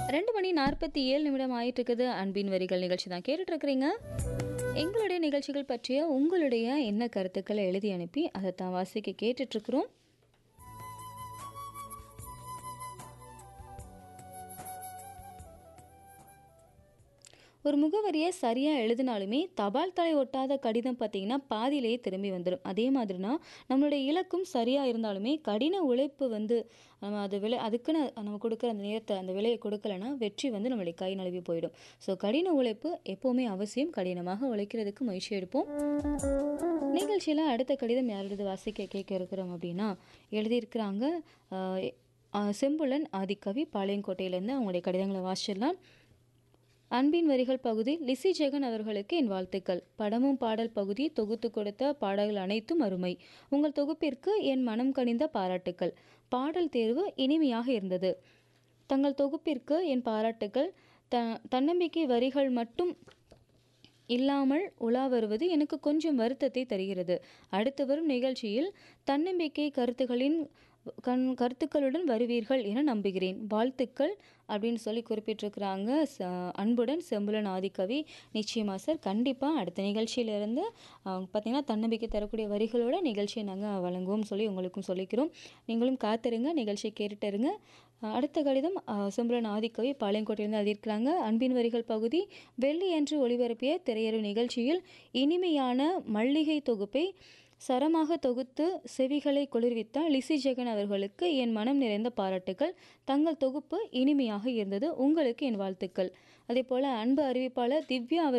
ரெண்டு மணி நாற்பத்தி ஏழு நிமிடம் ஆயிட்டு இருக்குது அன்பின் வரிகள் நிகழ்ச்சி தான் கேட்டுட்டு இருக்கிறீங்க எங்களுடைய நிகழ்ச்சிகள் பற்றிய உங்களுடைய என்ன கருத்துக்களை எழுதி அனுப்பி அதை தான் வாசிக்க கேட்டுட்டு இருக்கிறோம் ஒரு முகவரியை சரியாக எழுதினாலுமே தபால் தலை ஒட்டாத கடிதம் பார்த்தீங்கன்னா பாதியிலேயே திரும்பி வந்துடும் அதே மாதிரினா நம்மளுடைய இலக்கும் சரியாக இருந்தாலுமே கடின உழைப்பு வந்து நம்ம அது விலை அதுக்குன்னு நம்ம கொடுக்குற அந்த நேரத்தை அந்த விலையை கொடுக்கலனா வெற்றி வந்து நம்மளுடைய கை நழுவி போயிடும் ஸோ கடின உழைப்பு எப்போவுமே அவசியம் கடினமாக உழைக்கிறதுக்கு முயற்சி எடுப்போம் நிகழ்ச்சியில் அடுத்த கடிதம் யாரோடது வாசிக்க கேட்க இருக்கிறோம் அப்படின்னா எழுதியிருக்கிறாங்க ஆஹ், ஆஹ், செம்புலன் ஆதிக்கவி பாளையங்கோட்டையிலேருந்து அவங்களுடைய கடிதங்களை வாசிச்சிடலாம் அன்பின் வரிகள் பகுதி லிசி ஜெகன் அவர்களுக்கு என் வாழ்த்துக்கள் படமும் பாடல் பகுதி தொகுத்து கொடுத்த பாடல்கள் அனைத்தும் அருமை உங்கள் தொகுப்பிற்கு என் மனம் கனிந்த பாராட்டுக்கள் பாடல் தேர்வு இனிமையாக இருந்தது தங்கள் தொகுப்பிற்கு என் பாராட்டுக்கள் த தன்னம்பிக்கை வரிகள் மட்டும் இல்லாமல் உலா வருவது எனக்கு கொஞ்சம் வருத்தத்தை தருகிறது அடுத்து வரும் நிகழ்ச்சியில் தன்னம்பிக்கை கருத்துகளின் கண் கருத்துக்களுடன் வருவீர்கள் என நம்புகிறேன் வாழ்த்துக்கள் அப்படின்னு சொல்லி குறிப்பிட்டிருக்கிறாங்க ச- அன்புடன் செம்புலன் ஆதிக்கவி நிச்சயமா சார் கண்டிப்பாக அடுத்த நிகழ்ச்சியிலிருந்து பார்த்திங்கன்னா தன்னம்பிக்கை தரக்கூடிய வரிகளோட நிகழ்ச்சியை நாங்கள் வழங்குவோம் சொல்லி உங்களுக்கும் சொல்லிக்கிறோம் நீங்களும் காத்திருங்க நிகழ்ச்சியை கேட்டுட்டு இருங்க அஹ் அடுத்த கடிதம் அஹ், செம்புலன் ஆதிக்கவி பாளையங்கோட்டையிலிருந்து எழுதியிருக்கிறாங்க அன்பின் வரிகள் பகுதி வெள்ளி என்று ஒளிபரப்பிய திரையரங்கு நிகழ்ச்சியில் இனிமையான மல்லிகை தொகுப்பை சரமாக தொகுத்து செவிகளை குளிர்வித்த லிசி ஜெகன் அவர்களுக்கு என் மனம் நிறைந்த பாராட்டுகள் தங்கள் தொகுப்பு இனிமையாக இருந்தது உங்களுக்கு என் வாழ்த்துக்கள் அதே போல அன்பு அறிவிப்பாளர் திவ்யா அவர்